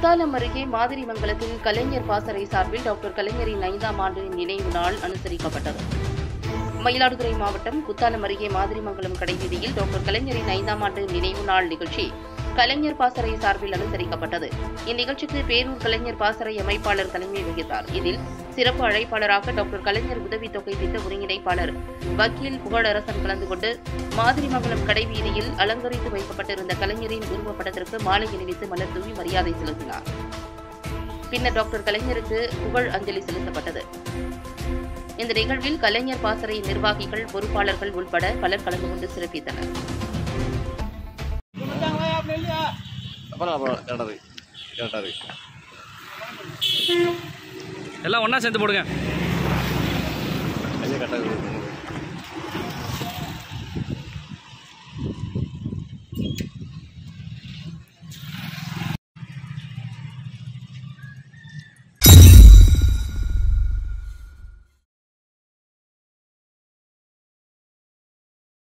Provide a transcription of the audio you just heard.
குத்தாலம் அருகே மாதிரிமங்கலத்தில் கலைஞர் பாசறை சார்பில் டாக்டர் கலைஞரின் ஐந்தாம் ஆண்டு நினைவு நாள் அனுசரிக்கப்பட்டது மயிலாடுதுறை மாவட்டம் குத்தாலம் அருகே மாதிரிமங்கலம் கடைவீதியில் டாக்டர் கலைஞரின் ஐந்தாம் ஆண்டு நினைவு நாள் நிகழ்ச்சி கலைஞர் பாசறை சார்பில் அனுசரிக்கப்பட்டது இந்நிகழ்ச்சிக்கு பேரூர் கலைஞர் பாசறை அமைப்பாளர் தலைமை வகித்தார் இதில் சிறப்பு அழைப்பாளராக டாக்டர் கலைஞர் உதவித்தொகை திட்ட ஒருங்கிணைப்பாளர் வக்கீல் புகழரசன் கலந்து கொண்டு மாதிரிமங்கலம் கடைவீதியில் அலங்கரித்து வைக்கப்பட்டிருந்த கலைஞரின் உருவப்படத்திற்கு மாலை அணிவித்து மலர் தூவி மரியாதை செலுத்தினார் பின்னர் டாக்டர் கலைஞருக்கு புகழ் அஞ்சலி செலுத்தப்பட்டது இந்த நிகழ்வில் கலைஞர் பாசறை நிர்வாகிகள் பொறுப்பாளர்கள் உட்பட பலர் கலந்து கொண்டு சிறப்பித்தனர் அப்புறம் அப்புறம் கரெக்டாக இருக்கு கரெக்டாக இருக்கு எல்லாம் ஒன்றா சேர்ந்து போடுங்க கையை கரெக்டாக இருக்கு